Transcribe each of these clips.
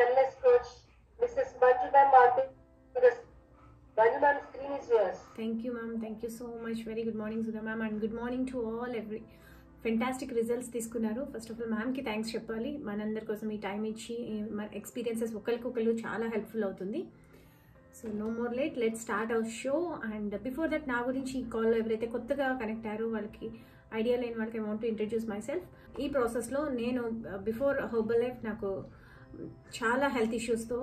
wellness coach, Mrs. Manjuba Martin. Manju ma'am, screen is yours. Thank you ma'am thank you so much very good morning Sudha ma'am and good morning to all every fantastic results తీసుకున్నారు first of all మ్యామ్కి thanks చెప్పాలి మనందరి కోసం ఈ time ఇచ్చి ఈ మన experiences ఒకరికొకరు చాలా హెల్ప్ఫుల్ అవుతుంది so no more late let start our show and before that నా గురించి ఈ కాల్లో ఎవరైతే కొత్తగా కనెక్ట్ అయ్యారో వాళ్ళకి ఐడియా లేని వాళ్ళకి I want to introduce myself ఈ ప్రాసెస్లో నేను బిఫోర్ హర్బల్ లైఫ్ నాకు చాలా హెల్త్ ఇష్యూస్తో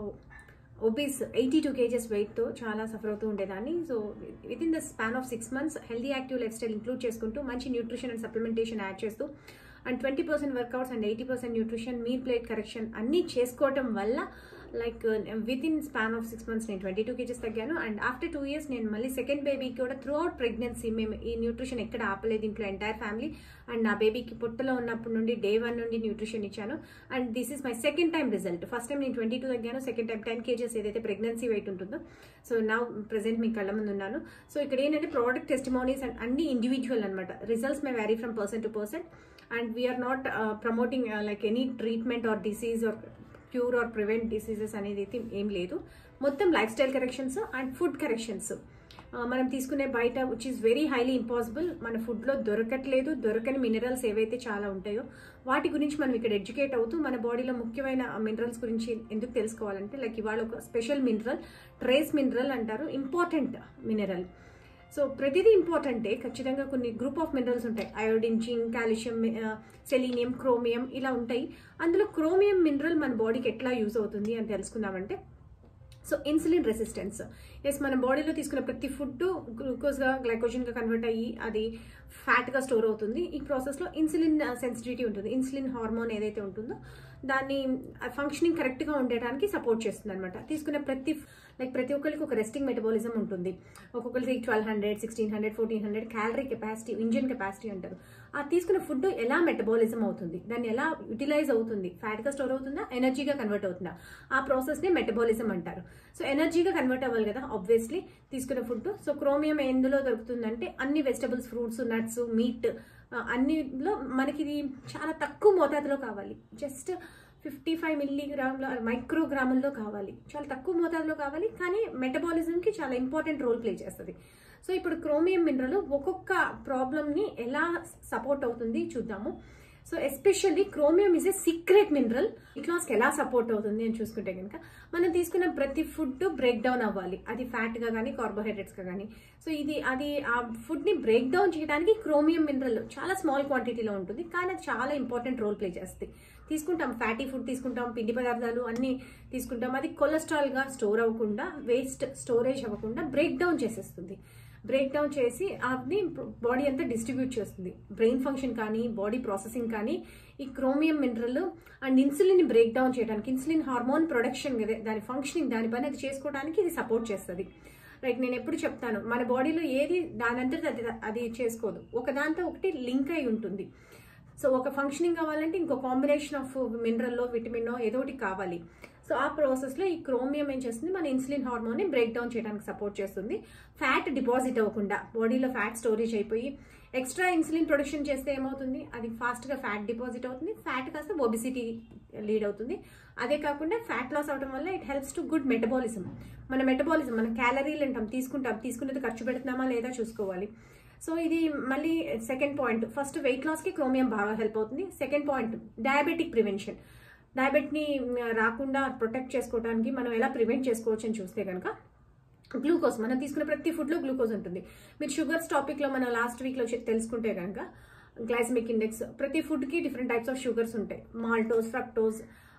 ఒబీస్ ఎయిటీ టూ కేజెస్ వెయిట్తో చాలా సఫర్ అవుతూ ఉండేదాన్ని so within the span of six months healthy active lifestyle include చేసుకుంటూ మంచి న్యూట్రిషన్ అండ్ సప్లిమెంటేషన్ యాడ్ చేస్తూ and twenty percent workouts and eighty percent nutrition meal plate correction అన్నీ చేసుకోవటం వల్ల like within span of six months నేను twenty two kgs తగ్గాను and after two years నేను మళ్ళీ సెకండ్ బేబీకి కూడా త్రూ అవుట్ ప్రెగ్నెన్సీ మేము ఈ న్యూట్రిషన్ ఎక్కడ ఆపలేదు ఇంట్లో ఎంటైర్ ఫ్యామిలీ అండ్ నా బేబీకి పుట్టలో ఉన్నప్పటి నుండి డే వన్ నుండి న్యూట్రిషన్ ఇచ్చాను and this is my second time result first time నేను ట్వంటీ టూ తగ్గాను సెకండ్ టైం టెన్ కేజెస్ ఏదైతే ప్రెగ్నెన్సీ వెయిట్ ఉంటుందో సో నా ప్రెసెంట్ మీ కళ్ళ ముందు ఉన్నాను సో ఇక్కడ ఏంటంటే ప్రోడక్ట్ టెస్టిమోనీస్ అండ్ అన్ని ఇండివిజువల్ అనమాట results may vary from person to person and we are not promoting like any treatment or disease or cure or prevent diseases అనేది అయితే ఏం లేదు మొత్తం lifestyle corrections and food corrections మనం తీసుకునే బయట which is very highly impossible మన ఫుడ్లో దొరకట్లేదు దొరకని మినరల్స్ ఏవైతే చాలా ఉంటాయో వాటి గురించి మనం ఇక్కడ ఎడ్యుకేట్ అవుతూ మన బాడీలో ముఖ్యమైన మినరల్స్ గురించి ఎందుకు తెలుసుకోవాలంటే లైక్ ఇవాళ ఒక స్పెషల్ మినరల్ ట్రేస్ మినరల్ అంటారు ఇంపార్టెంట్ మినరల్ సో ప్రతిదీ ఇంపార్టెంటే ఖచ్చితంగా కొన్ని గ్రూప్ ఆఫ్ మినరల్స్ ఉంటాయి iodine zinc calcium selenium chromium ఇలా ఉంటాయి అందులో క్రోమియం మినరల్ మన బాడీకి ఎట్లా యూజ్ అవుతుంది అని తెలుసుకుందామంటే సో ఇన్సులిన్ రెసిస్టెన్స్ ఎస్ మన బాడీలో తీసుకున్న ప్రతి ఫుడ్ గ్లూకోజ్గా గ్లైకోజన్గా కన్వర్ట్ అయ్యి అది ఫ్యాట్గా స్టోర్ అవుతుంది ఈ ప్రాసెస్లో ఇన్సులిన్ సెన్సిటివిటీ ఉంటుంది ఇన్సులిన్ హార్మోన్ ఏదైతే ఉంటుందో దాన్ని ఫంక్షనింగ్ కరెక్ట్గా ఉండడానికి సపోర్ట్ చేస్తుంది అనమాట తీసుకునే ప్రతి లైక్ ప్రతి ఒక్కరికి ఒక రెస్టింగ్ మెటబాలిజం ఉంటుంది ఒక్కొక్కరికి twelve hundred sixteen hundred fourteen hundred calorie capacity engine capacity అంటారు ఆ తీసుకున్న ఫుడ్ ఎలా మెటబాలిజం అవుతుంది దాన్ని ఎలా యూటిలైజ్ అవుతుంది ఫ్యాట్గా స్టోర్ అవుతుందా ఎనర్జీగా కన్వర్ట్ అవుతుందా ఆ ప్రాసెస్ని మెటబాలిజం అంటారు సో ఎనర్జీగా కన్వర్ట్ అవ్వాలి కదా ఆబ్వియస్లీ తీసుకున్న ఫుడ్ సో క్రోమియం ఎందులో దొరుకుతుందంటే అన్ని వెజిటబుల్స్ ఫ్రూట్స్ నట్స్ మీట్ అన్నిలో మనకి ఇది చాలా తక్కువ మోతాదులో కావాలి జస్ట్ ఫిఫ్టీ ఫైవ్ మిల్లీగ్రాముల మైక్రోగ్రాముల్లో కావాలి చాలా తక్కువ మోతాదులో కావాలి కానీ మెటబాలిజంకి చాలా ఇంపార్టెంట్ రోల్ ప్లే చేస్తుంది సో ఇప్పుడు క్రోమియం మినరల్ ఒక్కొక్క ప్రాబ్లమ్ని ఎలా సపోర్ట్ అవుతుంది చూద్దాము so especially chromium is a secret mineral ఇట్లాస్కి ఎలా సపోర్ట్ అవుతుంది అని చూసుకుంటే కనుక మనం తీసుకున్న ప్రతి ఫుడ్ బ్రేక్ డౌన్ అవ్వాలి అది ఫ్యాట్గా కానీ కార్బోహైడ్రేట్స్గా కానీ సో ఇది అది ఆ ఫుడ్ని బ్రేక్ డౌన్ చేయడానికి క్రోమియం మినరల్ చాలా స్మాల్ క్వాంటిటీలో ఉంటుంది కానీ అది చాలా ఇంపార్టెంట్ రోల్ ప్లే చేస్తుంది తీసుకుంటాం ఫ్యాటీ ఫుడ్ తీసుకుంటాం పిండి పదార్థాలు అన్నీ తీసుకుంటాం అది కొలెస్ట్రాల్గా స్టోర్ అవ్వకుండా వేస్ట్ స్టోరేజ్ అవ్వకుండా బ్రేక్ డౌన్ చేసేస్తుంది బ్రేక్ డౌన్ చేసి అది బాడీ అంతా డిస్ట్రిబ్యూట్ చేస్తుంది బ్రెయిన్ ఫంక్షన్ కానీ బాడీ ప్రాసెసింగ్ కానీ ఈ chromium mineral and insulin break down చేయడానికి ఇన్సులిన్ హార్మోన్ ప్రొడక్షన్ దాని ఫంక్షనింగ్ దాని పని అది చేసుకోవడానికి ఇది సపోర్ట్ చేస్తుంది రైట్ నేను ఎప్పుడు చెప్తాను మన బాడీలో ఏది దానంతటి అది అది చేసుకోదు ఒక దాంతో ఒకటి లింక్ అయి ఉంటుంది సో ఒక ఫంక్షనింగ్ కావాలంటే ఇంకో కాంబినేషన్ ఆఫ్ మినరల్లో విటమిన్ ఏదో ఒకటి కావాలి సో ఆ ప్రాసెస్లో ఈ క్రోమియం ఏం చేస్తుంది మన ఇన్సులిన్ హార్మోన్ని బ్రేక్ డౌన్ చేయడానికి సపోర్ట్ చేస్తుంది ఫ్యాట్ డిపాజిట్ అవ్వకుండా బాడీలో ఫ్యాట్ స్టోరేజ్ అయిపోయి ఎక్స్ట్రా ఇన్సులిన్ ప్రొడక్షన్ చేస్తే ఏమవుతుంది అది ఫాస్ట్గా ఫ్యాట్ డిపాజిట్ అవుతుంది ఫ్యాట్ కాస్త ఒబిసిటీ లీడ్ అవుతుంది అదే కాకుండా ఫ్యాట్ లాస్ అవడం వల్ల it helps to good metabolism మన మెటబాలిజం మన క్యాలరీలు అంటాం తీసుకుంటాం తీసుకున్నది ఖర్చు పెడుతున్నామా లేదా చూసుకోవాలి సో ఇది మళ్ళీ సెకండ్ పాయింట్ ఫస్ట్ వెయిట్ లాస్కి క్రోమియం బాగా హెల్ప్ అవుతుంది సెకండ్ పాయింట్ డయాబెటిక్ ప్రివెన్షన్ డయాబెట్ని రాకుండా ప్రొటెక్ట్ చేసుకోవడానికి మనం ఎలా ప్రివెంట్ చేసుకోవచ్చు అని చూస్తే కనుక గ్లూకోజ్ మనం తీసుకునే ప్రతి ఫుడ్లో గ్లూకోజ్ ఉంటుంది మీరు షుగర్స్ టాపిక్లో మనం లాస్ట్ వీక్లో తెలుసుకుంటే కనుక గ్లైసమిక్ ఇండెక్స్ ప్రతి ఫుడ్కి డిఫరెంట్ టైప్స్ ఆఫ్ షుగర్స్ ఉంటాయి మాల్టోస్ ఫ్రక్టోజ్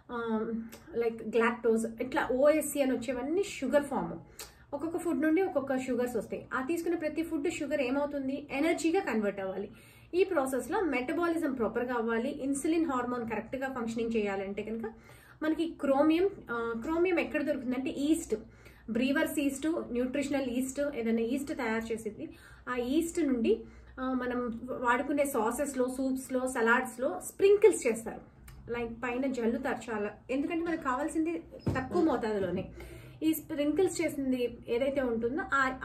లైక్ గ్లాక్టోజ్ ఇట్లా ఓఎస్సి అని వచ్చేవన్నీ షుగర్ ఫామ్ ఒక్కొక్క ఫుడ్ నుండి ఒక్కొక్క షుగర్స్ వస్తాయి ఆ తీసుకునే ప్రతి ఫుడ్ షుగర్ ఏమవుతుంది ఎనర్జీగా కన్వర్ట్ అవ్వాలి ఈ ప్రాసెస్లో మెటబాలిజం ప్రాపర్గా అవ్వాలి ఇన్సులిన్ హార్మోన్ కరెక్ట్గా ఫంక్షనింగ్ చేయాలంటే కనుక మనకి క్రోమియం క్రోమియం ఎక్కడ దొరుకుతుందంటే yeast brewer's yeast nutritional yeast ఏదైనా ఈస్ట్ తయారు చేసేది ఆ ఈస్ట్ నుండి మనం వాడుకునే సాసెస్లో సూప్స్లో సలాడ్స్లో స్ప్రింకిల్స్ చేస్తారు లైక్ పైన జల్లుతారు చాలా ఎందుకంటే మనకు కావాల్సింది తక్కువ మోతాదులోనే ఈ స్ప్రింకిల్స్ చేసింది ఏదైతే ఉంటుందో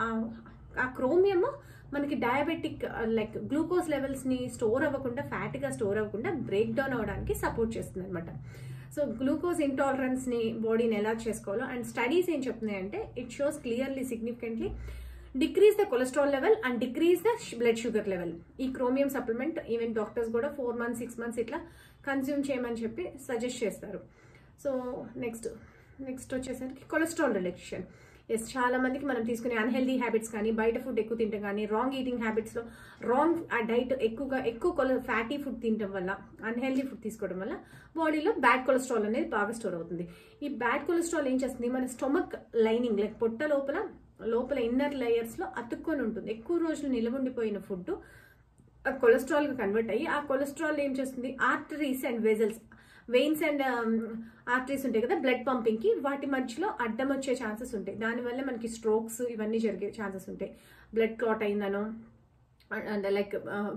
ఆ క్రోమియము మనకి డయాబెటిక్ లైక్ గ్లూకోజ్ లెవెల్స్ని స్టోర్ అవ్వకుండా ఫ్యాట్గా స్టోర్ అవ్వకుండా బ్రేక్ డౌన్ అవ్వడానికి సపోర్ట్ చేస్తుంది అనమాట సో గ్లూకోజ్ ఇంటాలరెన్స్ని బాడీని ఎలా చేసుకోవాలో అండ్ స్టడీస్ ఏం చెప్తున్నాయంటే it shows clearly significantly decrease the cholesterol level and decrease the blood sugar level ఈ క్రోమియం సప్లిమెంట్ ఈవెన్ డాక్టర్స్ కూడా ఫోర్ మంత్స్ సిక్స్ మంత్స్ ఇట్లా కన్జ్యూమ్ చేయమని చెప్పి సజెస్ట్ చేస్తారు సో నెక్స్ట్ నెక్స్ట్ వచ్చేసరికి కొలెస్ట్రాల్ రిడక్షన్ ఎస్ చాలా మందికి మనం తీసుకునే అన్హెల్దీ హ్యాబిట్స్ కానీ బయట ఫుడ్ ఎక్కువ తింటాం కానీ రాంగ్ ఈటింగ్ హ్యాబిట్స్లో రాంగ్ ఆ డైట్ ఎక్కువగా ఎక్కువ కొల ఫ్యాటీ ఫుడ్ తినడం వల్ల అన్హెల్దీ ఫుడ్ తీసుకోవడం వల్ల బాడీలో బ్యాడ్ కొలెస్ట్రాల్ అనేది బాగా స్టోర్ అవుతుంది ఈ బ్యాడ్ కొలెస్ట్రాల్ ఏం చేస్తుంది మన స్టొమక్ లైనింగ్ లైక్ పొట్ట లోపల లోపల ఇన్నర్ లేయర్స్లో అతుక్కొని ఉంటుంది ఎక్కువ రోజులు నిలవండిపోయిన ఫుడ్ కొలెస్ట్రాల్గా కన్వర్ట్ అయ్యి ఆ కొలెస్ట్రాల్ ఏం చేస్తుంది arteries and vessels veins and arteries ఉంటాయి కదా బ్లడ్ పంపింగ్కి వాటి మధ్యలో అడ్డం వచ్చే ఛాన్సెస్ ఉంటాయి దానివల్ల మనకి స్ట్రోక్స్ ఇవన్నీ జరిగే ఛాన్సెస్ ఉంటాయి బ్లడ్ క్లాట్ అయిందనో అండ్ లైక్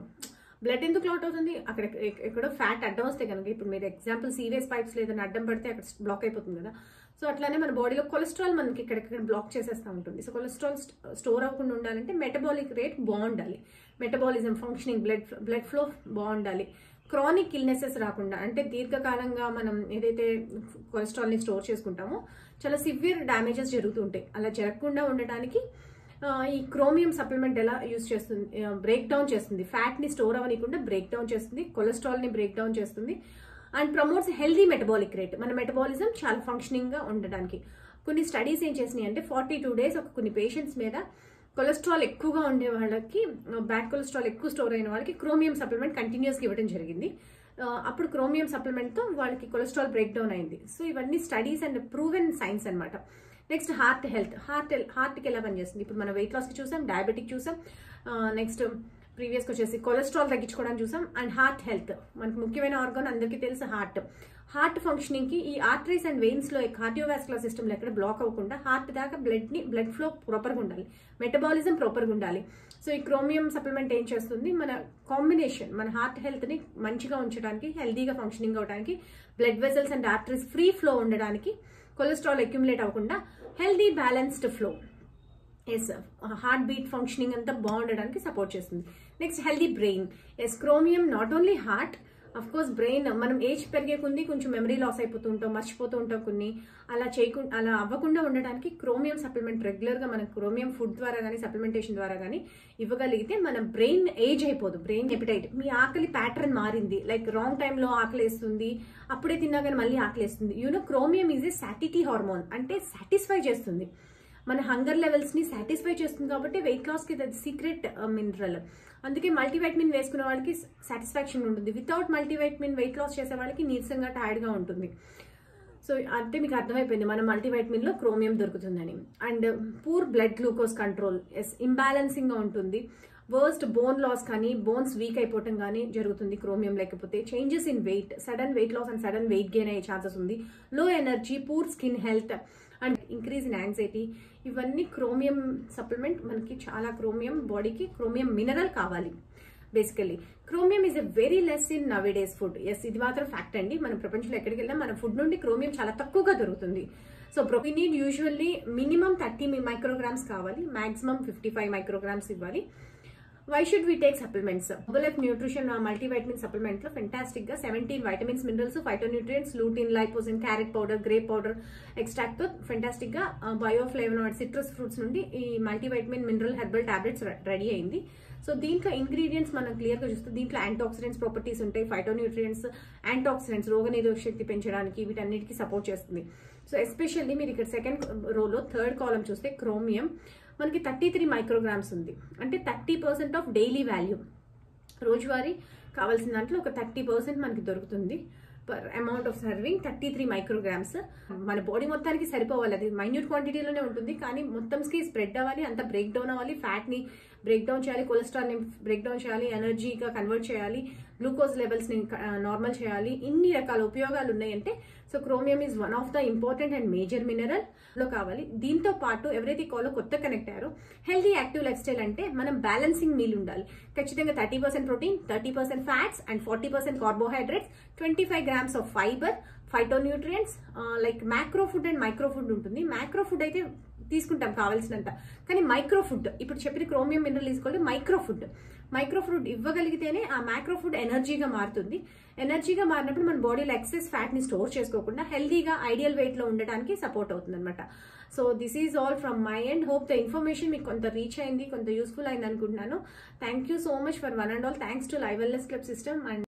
బ్లడ్ ఎందుకు క్లాట్ అవుతుంది అక్కడ ఎక్- ఎక్కడో ఫ్యాట్ అడ్డం వస్తే కనుక ఇప్పుడు మీరు ఎగ్జాంపుల్ సీరియస్ పైప్స్ లేదని అడ్డం పడితే అక్కడ బ్లాక్ అయిపోతుంది కదా సో అట్లానే మన బాడీలో కొలెస్ట్రాల్ మనకి ఇక్కడెక్కడ బ్లాక్ చేసేస్తూ ఉంటుంది సో కొలెస్ట్రాల్ స్టోర్ అవ్వకుండా ఉండాలంటే మెటబాలిక్ రేట్ బాగుండాలి metabolism functioning blood blood flow బాగుండాలి క్రానిక్ ఇల్నెసెస్ రాకుండా అంటే దీర్ఘకాలంగా మనం ఏదైతే కొలెస్ట్రాల్ని స్టోర్ చేసుకుంటామో చాలా సివియర్ డ్యామేజెస్ జరుగుతుంటాయి అలా జరగకుండా ఉండటానికి ఆ, ఈ క్రోమియం సప్లిమెంట్ ఎలా యూస్ చేస్తుంది బ్రేక్ డౌన్ చేస్తుంది ఫ్యాట్ ని స్టోర్ అవ్వనీయకుండా బ్రేక్ డౌన్ చేస్తుంది కొలెస్ట్రాల్ ని బ్రేక్ డౌన్ చేస్తుంది and promotes healthy metabolic rate మన మెటబాలిజం చాలా ఫంక్షనింగ్ గా ఉండడానికి కొన్ని స్టడీస్ ఏం చేసినాయి అంటే ఫార్టీ టూ డేస్ ఒక కొన్ని పేషెంట్స్ మీద కొలెస్ట్రాల్ ఎక్కువగా ఉండే వాళ్ళకి బ్యాడ్ కొలెస్ట్రాల్ ఎక్కువ స్టోర్ అయిన వాళ్ళకి క్రోమియం సప్లిమెంట్ కంటిన్యూస్గా ఇవ్వడం జరిగింది ఆ, అప్పుడు క్రోమియం సప్లిమెంట్తో వాళ్ళకి కొలెస్ట్రాల్ బ్రేక్ డౌన్ అయింది సో ఇవన్నీ స్టడీస్ అండ్ ప్రూవెన్ సైన్స్ అన్నమాట నెక్స్ట్ హార్ట్ హెల్త్ హార్ట్ హార్ట్కి ఎలా పనిచేస్తుంది ఇప్పుడు మనం వెయిట్ లాస్కి చూసాం డయాబెటిక్ చూసాం నెక్స్ట్ ప్రీవియస్కి వచ్చేసి కొలెస్ట్రాల్ తగ్గించుకోవడానికి చూసాం అండ్ హార్ట్ హెల్త్ మనకు ముఖ్యమైన ఆర్గాన్ అందరికీ తెలుసు హార్ట్ హార్ట్ ఫంక్షనింగ్ కి ఈ ఆర్టరీస్ అండ్ వెయిన్స్ లో కార్డియోవాస్కులర్ సిస్టమ్ ఎక్కడ బ్లాక్ అవ్వకుండా హార్ట్ దాకా బ్లడ్ ని బ్లడ్ ఫ్లో ప్రాపర్గా ఉండాలి మెటబాలిజం ప్రాపర్గా ఉండాలి సో ఈ క్రోమియం సప్లిమెంట్ ఏం చేస్తుంది మన కాంబినేషన్ మన హార్ట్ హెల్త్ ని మంచిగా ఉంచడానికి హెల్దీగా ఫంక్షనింగ్ అవడానికి blood vessels and arteries free flow ఉండడానికి కొలెస్ట్రాల్ అక్యుములేట్ అవ్వకుండా హెల్దీ బ్యాలెన్స్డ్ ఫ్లో ఎస్ హార్ట్ బీట్ ఫంక్షనింగ్ అంతా బాగుండడానికి సపోర్ట్ చేస్తుంది నెక్స్ట్ హెల్దీ బ్రెయిన్ ఎస్ chromium not only heart of course brain మనం ఏజ్ పెరిగే కొంది కొంచెం మెమరీ లాస్ అయిపోతూ ఉంటాం మర్చిపోతూ ఉంటాం కొన్ని అలా చేయకుండా అలా అవ్వకుండా ఉండడానికి క్రోమియం సప్లిమెంట్ రెగ్యులర్గా మన క్రోమియం ఫుడ్ ద్వారా కానీ సప్లిమెంటేషన్ ద్వారా కానీ ఇవ్వగలిగితే మన బ్రెయిన్ ఏజ్ అయిపోదు బ్రెయిన్ ఎపిటైట్ మీ ఆకలి ప్యాటర్న్ మారింది లైక్ రాంగ్ టైంలో ఆకలి వేస్తుంది అప్పుడే తిన్నా కానీ మళ్ళీ ఆకలి వేస్తుంది you know chromium is a satiety hormone అంటే సాటిస్ఫై చేస్తుంది మన హంగర్ లెవెల్స్ ని సాటిస్ఫై చేస్తుంది కాబట్టి వెయిట్ లాస్ కి సీక్రెట్ మినరల్ అందుకే మల్టీవైటమిన్ వేసుకునే వాళ్ళకి సాటిస్ఫాక్షన్ ఉంటుంది వితౌట్ మల్టీవైటమిన్ వెయిట్ లాస్ చేసే వాళ్ళకి నీరసంగా టైర్డ్ గా ఉంటుంది సో అంటే మీకు అర్థమైపోయింది మన మల్టీవైటమిన్ లో క్రోమియం దొరుకుతుందని and poor blood glucose control ఎస్ ఇంబ్యాలెన్సింగ్ గా ఉంటుంది వర్స్ట్ బోన్ లాస్ కానీ బోన్స్ వీక్ అయిపోవటం కానీ జరుగుతుంది క్రోమియం లేకపోతే changes in weight sudden weight loss and sudden weight gain అయ్యే ఛాన్సెస్ ఉంది low energy poor skin health and increase in anxiety ఇవన్నీ క్రోమియం సప్లిమెంట్ మనకి చాలా క్రోమియం బాడీకి క్రోమియం మినరల్ కావాలి basically chromium is a very less in nowadays food ఎస్ ఇది మాత్రం ఫ్యాక్ట్ అండి మన ప్రపంచంలో ఎక్కడికి వెళ్ళినా మన ఫుడ్ నుండి క్రోమియం చాలా తక్కువగా దొరుకుతుంది so we need usually minimum thirty micrograms కావాలి మాక్సిమం ఫిఫ్టీ ఫైవ్ మైక్రోగ్రామ్స్ ఇవ్వాలి why should we take supplements life nutrition multivitamin supplement లో ఫెంటాస్టిక్ గా seventeen vitamins minerals phytonutrients lutein lycopene carrot powder grape powder extract తో fantastic గా bioflavonoid citrus fruits నుండి ఈ multivitamin mineral herbal tablets ready అయింది so దీంట్లో ingredients మనం clear గా చూస్తే దీంట్లో యాంటాక్సిడెంట్స్ ప్రాపర్టీస్ ఉంటాయి ఫైటోన్యూట్రియంట్స్ యాంటాక్సిడెంట్స్ రోగనిరోధక శక్తి పెంచడానికి వీటన్నిటికీ సపోర్ట్ చేస్తుంది సో ఎస్పెషల్లీ మీరు ఇక్కడ సెకండ్ రోలో థర్డ్ కాలం చూస్తే క్రోమియం మనకి థర్టీ త్రీ మైక్రోగ్రామ్స్ ఉంది అంటే thirty percent of daily value రోజువారీ కావాల్సిన దాంట్లో ఒక థర్టీ పర్సెంట్ మనకి దొరుకుతుంది per amount of serving thirty three micrograms మన బాడీ మొత్తానికి సరిపోవాలి అది మైన్యూట్ క్వాంటిటీలోనే ఉంటుంది కానీ మొత్తంకి స్ప్రెడ్ అవ్వాలి అంత బ్రేక్ డౌన్ అవ్వాలి ఫ్యాట్ని బ్రేక్ డౌన్ చేయాలి కొలెస్ట్రాల్ని బ్రేక్ డౌన్ చేయాలి ఎనర్జీగా కన్వర్ట్ చేయాలి గ్లూకోజ్ లెవెల్స్ని నార్మల్ చేయాలి ఇన్ని రకాల ఉపయోగాలు ఉన్నాయంటే so chromium is one of the important and major mineral లో కావాలి దీంతో పాటు ఎవరైతే కాలో కొత్త కనెక్ట్ అయ్యారో హెల్తీ యాక్టివ్ లైఫ్ స్టైల్ అంటే మనం బ్యాలెన్సింగ్ మీల్ ఉండాలి ఖచ్చితంగా thirty percent protein thirty percent fats and forty percent carbohydrates twenty five grams of fibre phytonutrients like macro food and micro food ఉంటుంది మ్యాక్రో ఫుడ్ అయితే తీసుకుంటాం కావాల్సినంత కానీ మైక్రో ఫుడ్ ఇప్పుడు చెప్పిన క్రోమియం మినరల్ తీసుకోవాలి మైక్రో ఫుడ్ మైక్రో ఫుడ్ ఇవ్వగలిగితేనే ఆ మైక్రో ఫుడ్ ఎనర్జీగా మారుతుంది ఎనర్జీగా మారినప్పుడు మన బాడీలో ఎక్సెస్ ఫ్యాట్ ని స్టోర్ చేసుకోకుండా హెల్దీగా ఐడియల్ వెయిట్ లో ఉండడానికి సపోర్ట్ అవుతుంది అనమాట so this is all from my and hope the information మీకు కొంత రీచ్ అయింది కొంత యూస్ఫుల్ అయింది అనుకుంటున్నాను thank you so much for one and all thanks to live wellness club system and